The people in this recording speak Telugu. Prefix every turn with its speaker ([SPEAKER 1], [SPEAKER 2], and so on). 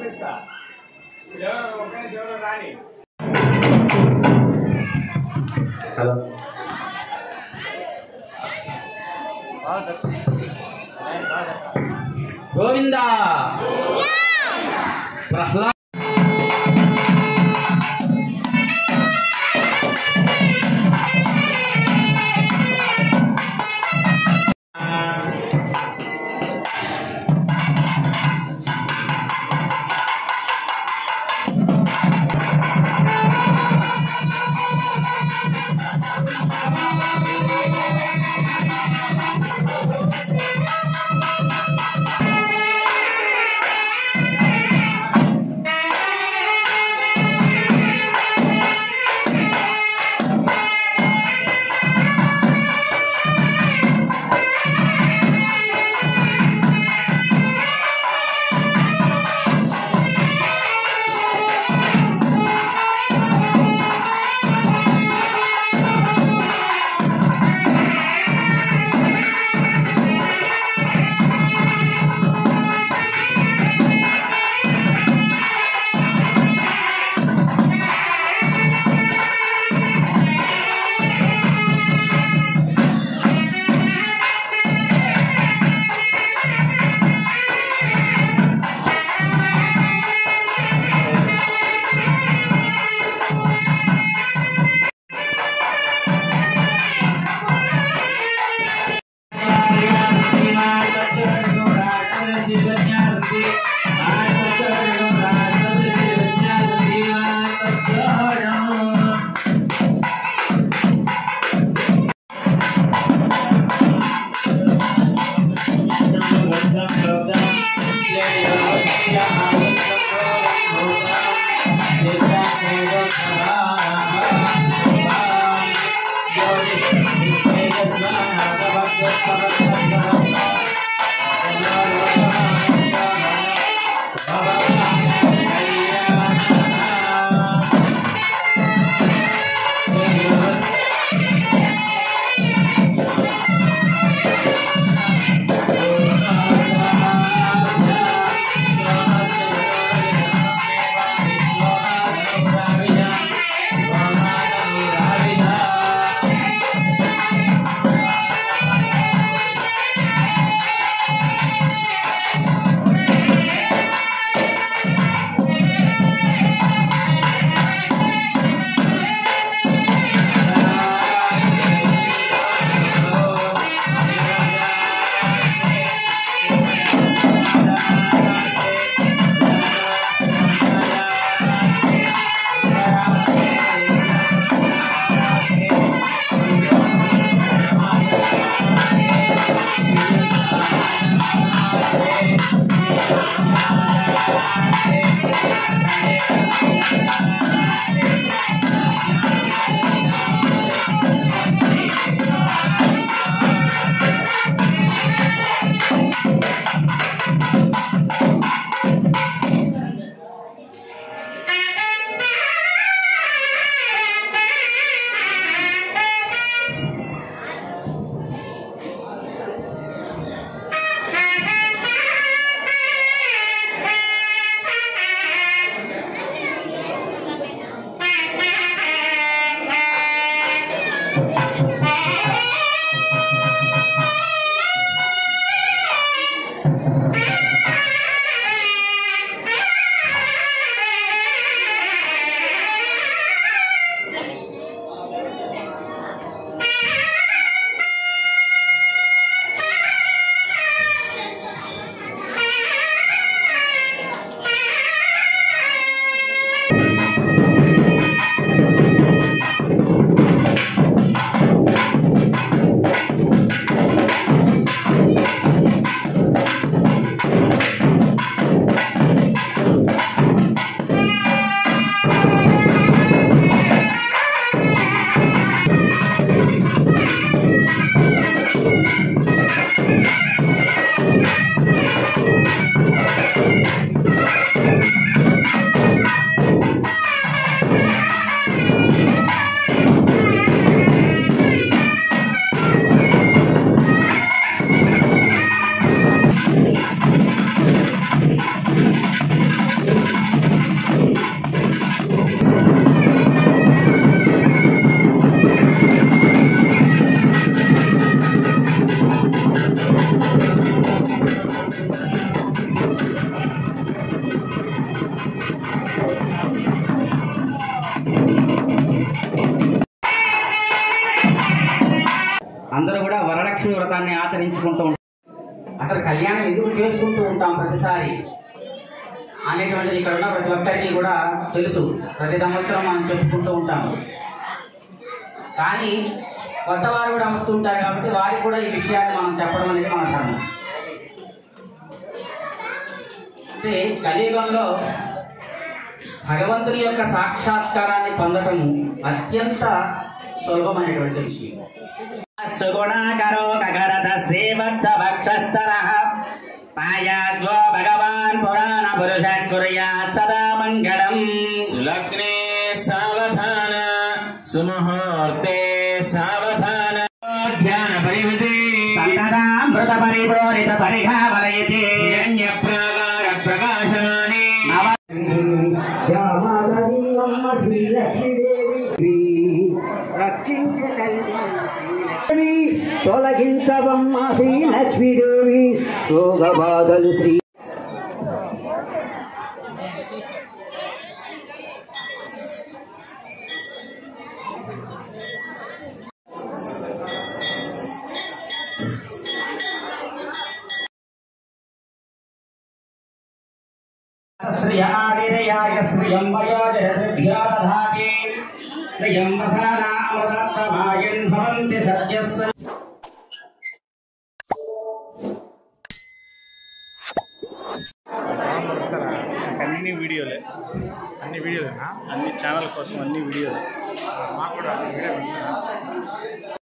[SPEAKER 1] చూపిస్తా ఎవరు ఒక నిమిషం ఎవరు రాని
[SPEAKER 2] హలో గోవిందా ప్రహ్లాద్
[SPEAKER 3] ఆ
[SPEAKER 2] అందరూ కూడా వరలక్ష్మి వ్రతాన్ని ఆచరించుకుంటూ ఉంటారు అసలు కళ్యాణం ఎందుకు చేసుకుంటూ ఉంటాం ప్రతిసారి అనేటువంటిది ఇక్కడ ఉన్న ప్రతి ఒక్కరికి కూడా తెలుసు ప్రతి సంవత్సరం మనం చెప్పుకుంటూ ఉంటాము కానీ కొత్త వారు కూడా వస్తుంటారు కాబట్టి వారికి కూడా ఈ విషయాన్ని మనం చెప్పడం అనేది మన ధర్మం అంటే కలియుగంలో భగవంతుని యొక్క సాక్షాత్కారాన్ని పొందటం అత్యంత సులభమైనటువంటి విషయం సుగుణాకరో కరత శ్రీవత్స భక్షస్తర పాయాద్వో భగవాన్ పురాణ పురుష కుర్యాత్ సదా మంగళం
[SPEAKER 3] లగ్నే సావధాన సుముహూర్తే సావధాన ధ్యాన పరిమితి
[SPEAKER 2] సంతరామృత పరిపూరిత పరిఘావలయతే
[SPEAKER 3] ప్రాకార ప్రకాశాని
[SPEAKER 4] తొలగించవమ్మ శ్రీ లక్ష్మీదేవి రోగబాధలు శ్రీ
[SPEAKER 2] శ్రియ ఆవిరయాయ శ్రియం వయోజరభ్యో దధాతి శ్రియం వసానామృతమాయన్ భవంతి సత్యస్సు
[SPEAKER 5] అన్ని వీడియోలే అన్ని వీడియోలేనా అన్ని ఛానల్ కోసం అన్ని వీడియోలే మాకు కూడా వీడియో